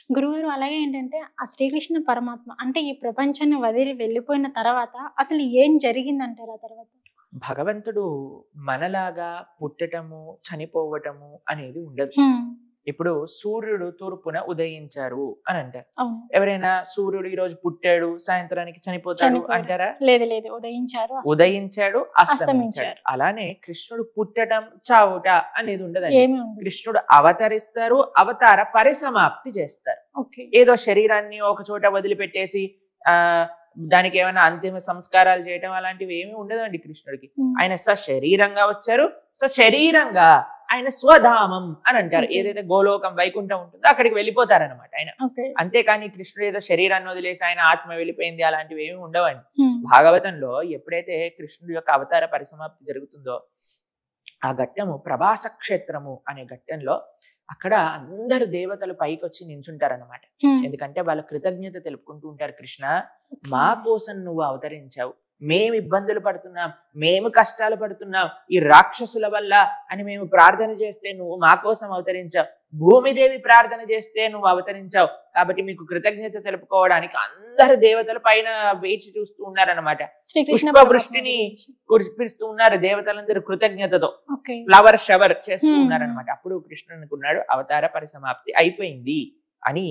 గురుగారు అలాగే ఏంటంటే ఆ శ్రీకృష్ణ పరమాత్మ అంటే ఈ ప్రపంచాన్ని వదిలి వెళ్ళిపోయిన తర్వాత అసలు ఏం జరిగిందంటారు ఆ తర్వాత భగవంతుడు మనలాగా పుట్టటము చనిపోవటము అనేది ఉండదు హ్మ్, ఇప్పుడు సూర్యుడు తూర్పున ఉదయించారు అని అంటారు అవును ఎవరైనా సూర్యుడు ఈ రోజు పుట్టాడు సాయంత్రానికి చనిపోతాడు చనిపోయాడు. అంటారా లేదు లేదు ఉదయించారు అస్త- ఉదయించాడు అస్తమించాడు అస్తమించారు. అలానే కృష్ణుడు పుట్టడం చావుట అనేది ఉండదండి ఏమీ ఉండదు కృష్ణుడు అవతరిస్తారు అవతార పరిసమాప్తి చేస్తారు ఓకే ఏదో శరీరాన్ని ఒక చోట వదిలిపెట్టేసి ఆ దానికి ఏమైనా అంతిమ సంస్కారాలు చేయటం అలాంటివి ఏమీ ఉండదండి కృష్ణుడికి హ్మ్, ఆయన సశరీరంగా వచ్చారు సశరీరంగా ఆయన స్వధామం అని అంటారు Okay. ఏదైతే గోలోకం వైకుంఠం ఉంటుందో అక్కడికి వెళ్ళిపోతారనమాట ఆయన ఓకే అంతేకాని కృష్ణుడు ఏదో శరీరాన్ని వదిలేసి ఆయన ఆత్మ వెళ్ళిపోయింది అలాంటివి ఏమి ఉండవండి హ్మ్, భాగవతంలో ఎప్పుడైతే కృష్ణుడి యొక్క అవతార పరిసమాప్తి జరుగుతుందో ఆ ఘట్టము ప్రభాస క్షేత్రము అనే ఘట్టంలో అక్కడ అందరు దేవతలు పైకి వచ్చి నించుంటారన్నమాట హ్మ్, ఎందుకంటే వాళ్ళ కృతజ్ఞత తెలుపుకుంటూ ఉంటారు కృష్ణ ఓకే. మా కోసం నువ్వు అవతరించావు మేము ఇబ్బందులు పడుతున్నాం మేము కష్టాలు పడుతున్నాం ఈ రాక్షసుల వల్ల అని మేము ప్రార్థన చేస్తే నువ్వు మా కోసం అవతరించావు భూమిదేవి ప్రార్థన చేస్తే నువ్వు అవతరించావు కాబట్టి మీకు కృతజ్ఞత తెలుపుకోవడానికి అందరు దేవతలు పైన వేచి చూస్తూ ఉన్నారన్నమాట శ్రీకృష్ణ పుష్ప పరమాత్మ వృష్టిని గురించి. కురిపిస్తూ ఉన్నారు దేవతలందరూ కృతజ్ఞతతో ఓకే ఫ్లవర్ షవర్ చేస్తూ Hmm. ఉన్నారనమాట అప్పుడు కృష్ణుడు అనుకున్నాడు అవతార పరిసమాప్తి అయిపోయింది అని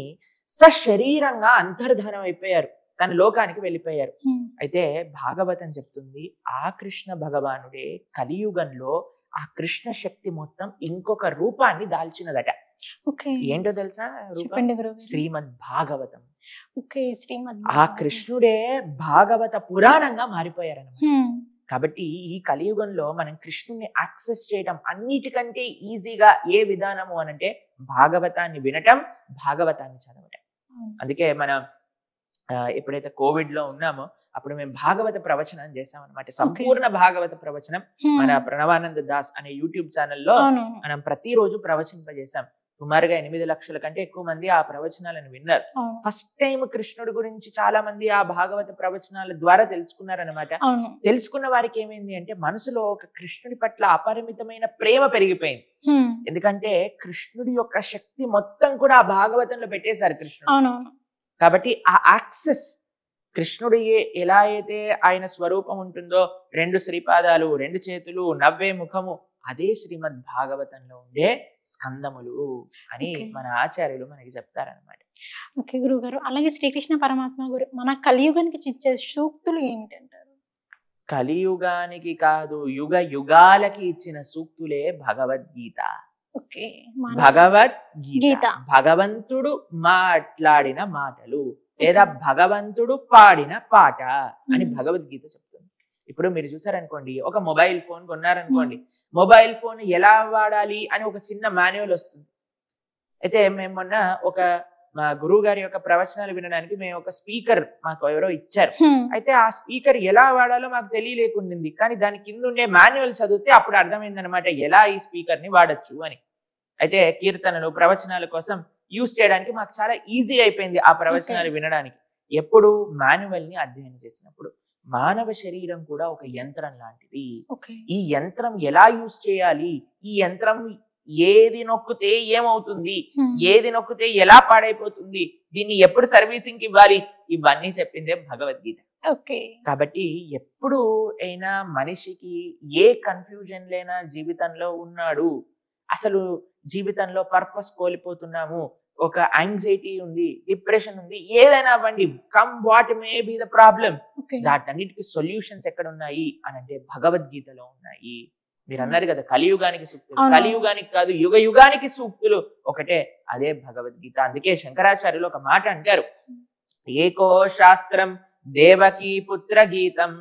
సశరీరంగా అంతర్ధానం అయిపోయారు తన లోకానికి వెళ్ళిపోయారు హ్మ్, అయితే భాగవతం చెప్తుంది ఆ కృష్ణ భగవానుడే కలియుగంలో ఆ కృష్ణ శక్తి మొత్తం ఇంకొక రూపాన్ని దాల్చినదట ఓకే ఏంటో తెలుసా రూపం చెప్పండి గురువు శ్రీమద్ భాగవతం ఓకే శ్రీమద్ ఆ భాగవతం. కృష్ణుడే భాగవత పురాణంగా మారిపోయారనమాట హ్మ్, కాబట్టి ఈ కలియుగంలో మనం కృష్ణుని యాక్సెస్ చేయడం అన్నిటికంటే ఈజీగా ఏ విధానము అనంటే భాగవతాన్ని వినటం భాగవతాన్ని చదవటం అవును. అందుకే మనం ఆ, ఎప్పుడైతే కోవిడ్ లో ఉన్నామో అప్పుడు మేము భాగవత ప్రవచనం చేసాం అనమాట సంపూర్ణ భాగవత ప్రవచనం హ్మ్, మన ప్రణవానంద దాస్ అనే యూట్యూబ్ ఛానల్లో అవును మనం ప్రతిరోజు ప్రవచింపజేసాం సుమారుగా ఎనిమిది లక్షల కంటే ఎక్కువ మంది ఆ ప్రవచనాలను విన్నారు అవును ఫస్ట్ టైం కృష్ణుడి గురించి చాలా మంది ఆ భాగవత ప్రవచనాల ద్వారా తెలుసుకున్నారనమాట అవును తెలుసుకున్న వారికి ఏమైంది అంటే మనసులో ఒక కృష్ణుడి పట్ల అపరిమితమైన ప్రేమ పెరిగిపోయింది హ్మ్, ఎందుకంటే కృష్ణుడి యొక్క శక్తి మొత్తం కూడా ఆ భాగవతంలో పెట్టేశారు కృష్ణుడు అవునవును కాబట్టి ఆ యాక్సెస్ కృష్ణుడు ఏ- ఎలా అయితే ఆయన స్వరూపం ఉంటుందో రెండు శ్రీపాదాలు రెండు చేతులు నవ్వే ముఖము అదే శ్రీమద్ భాగవతంలో ఉండే స్కందములు అని Okay. మన ఆచార్యులు మనకి చెప్తారనమాట ఓకే గురువు గారు అలాగే శ్రీకృష్ణ పరమాత్మ గురు మన కలియుగానికి ఇచ్చే సూక్తులు ఏమిటంటారు కలియుగానికి కాదు యుగ యుగాలకి ఇచ్చిన సూక్తులే భగవద్గీత ఓకే మన- భగవద్గీత గీత. భగవంతుడు మాట్లాడిన మాటలు లేదా భగవంతుడు పాడిన పాట అని మ్మ్. భగవద్గీత చెప్తుంది ఇప్పుడు మీరు చూసారనుకోండి ఒక మొబైల్ ఫోన్ కొన్నారనుకోండి మొబైల్ ఫోన్ ఎలా వాడాలి అని ఒక చిన్న మాన్యువల్ వస్తుంది అయితే మేము మొన్న ఒక మా గురువు గారి యొక్క ప్రవచనాలు వినడానికి మేము ఒక స్పీకర్ మాకు ఎవరో ఇచ్చారు హ్మ్, అయితే ఆ స్పీకర్ ఎలా వాడాలో మాకు తెలియలేకుండింది కానీ దాని కింద ఉండే మాన్యువల్ చదివితే అప్పుడు అర్థమైందనమాట ఎలా ఈ స్పీకర్ ని వాడచ్చు అని అయితే కీర్తనలు ప్రవచనాల కోసం యూజ్ చేయడానికి మాకు చాలా ఈజీ అయిపోయింది ఆ ప్రవచనాలు వినడానికి ఎప్పుడు మాన్యువల్ ని అధ్యయనం చేసినప్పుడు మానవ శరీరం కూడా ఒక యంత్రం లాంటిది ఓకే ఈ యంత్రం ఎలా యూజ్ చేయాలి ఈ యంత్రం ఏది నొక్కితే ఏమవుతుంది హ్మ్, ఏది నొక్కితే ఎలా పాడైపోతుంది దీన్ని ఎప్పుడు సర్వీసింగ్ కి ఇవ్వాలి ఇవన్నీ చెప్పిందే భగవద్గీత ఓకే కాబట్టి ఎప్పుడు అయినా మనిషికి ఏ కన్ఫ్యూజన్ లేనా జీవితంలో ఉన్నాడు అసలు జీవితంలో పర్పస్ కోల్పోతున్నాము ఒక యాంగ్జైటీ ఉంది డిప్రెషన్ ఉంది ఏదైనా అవ్వండి come what may be the problem okay దాటన్నిటికీ సొల్యూషన్స్ ఎక్కడ ఉన్నాయి అని అంటే భగవద్గీతలో ఉన్నాయి మీరు అన్నారు కదా కలియుగానికి సూక్తులు అవును. కలియుగానికి కాదు యుగ యుగానికి సూక్తులు ఒకటే అదే భగవద్గీత అందుకే శంకరాచార్యులు ఒక మాట అంటారు ఏకో శాస్త్రం దేవకీ పుత్ర గీతం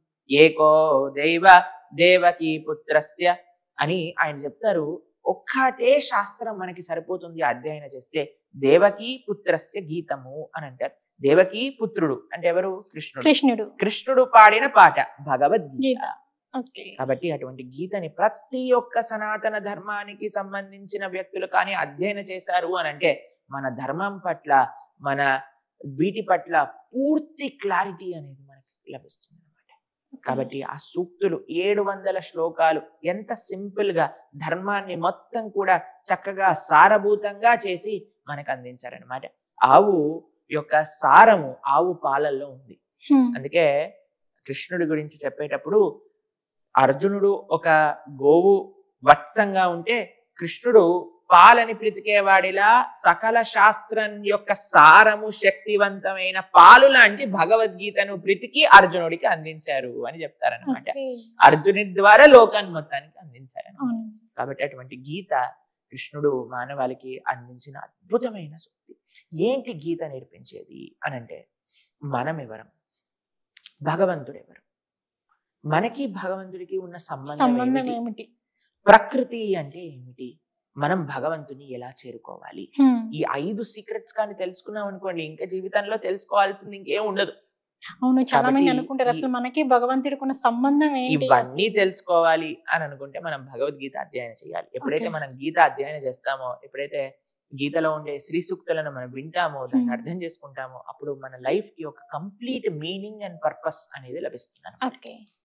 ఏకో దైవ దేవకీ పుత్రస్య అని ఆయన చెప్తారు ఒక్కటే శాస్త్రం మనకి సరిపోతుంది అధ్యయనం చేస్తే దేవకీ పుత్రస్య గీతము అని అంటారు దేవకీ పుత్రుడు అంటే ఎవరు కృష్ణుడు కృష్ణుడు కృష్ణుడు పాడిన పాట భగవద్గీత గీత ఓకే కాబట్టి అటువంటి గీతని ప్రతి ఒక్క సనాతన ధర్మానికి సంబంధించిన వ్యక్తులు కానీ అధ్యయనం చేశారు అని అంటే మన ధర్మం పట్ల మన వీటి పట్ల పూర్తి క్లారిటీ అనేది మనకి లభిస్తుంది అనమాట కాబట్టి ఆ సూక్తులు ఏడు వందల శ్లోకాలు ఎంత సింపుల్ గా ధర్మాన్ని మొత్తం కూడా చక్కగా సారభూతంగా చేసి మనకు అందించారనమాట ఆవు యొక్క సారము ఆవు పాలల్లో ఉంది హ్మ్. అందుకే కృష్ణుడి గురించి చెప్పేటప్పుడు అర్జునుడు ఒక గోవు వత్సంగా ఉంటే కృష్ణుడు పాలని బ్రతికేవాడిలా సకల శాస్త్రం యొక్క సారము శక్తివంతమైన పాలు లాంటి భగవద్గీతను బ్రతికి అర్జునుడికి అందించారు అని చెప్తారనమాట ఓకే. అర్జునుడి ద్వారా లోకాన్ని మొత్తానికి అందించారు అవును. కాబట్టి అటువంటి గీత కృష్ణుడు మానవాళికి అందించిన అద్భుతమైన శక్తి ఏంటి గీత నేర్పించేది అనంటే మనం ఎవరం భగవంతుడు ఎవరు మనకి భగవంతుడికి ఉన్న సంబంధం సంబంధం ఏమిటి? ఏమిటి ప్రకృతి అంటే ఏమిటి మనం భగవంతుని ఎలా చేరుకోవాలి హ్మ్. ఈ ఐదు సీక్రెట్స్ కానీ తెలుసుకున్నాం అనుకోండి ఇంకా జీవితంలో తెలుసుకోవాల్సింది ఇంకేం ఉండదు అవును చాలా మంది కాబట్టి అనుకుంటారు ఈ- అసలు మనకి భగవంతుడికి ఉన్న సంబంధం ఏంటి ఇవన్నీ తెలుసుకోవాలి అని అనుకుంటే మనం భగవద్గీత అధ్యయనం చేయాలి ఎప్పుడైతే Okay. మనం గీత అధ్యయనం చేస్తామో ఎప్పుడైతే గీతలో ఉండే శ్రీ సూక్తులను మనం వింటామో దాన్ని Hmm. అర్థం చేసుకుంటామో అప్పుడు మన లైఫ్ కి ఒక కంప్లీట్ మీనింగ్ అండ్ పర్పస్ అనేది లభిస్తుంది ఓకే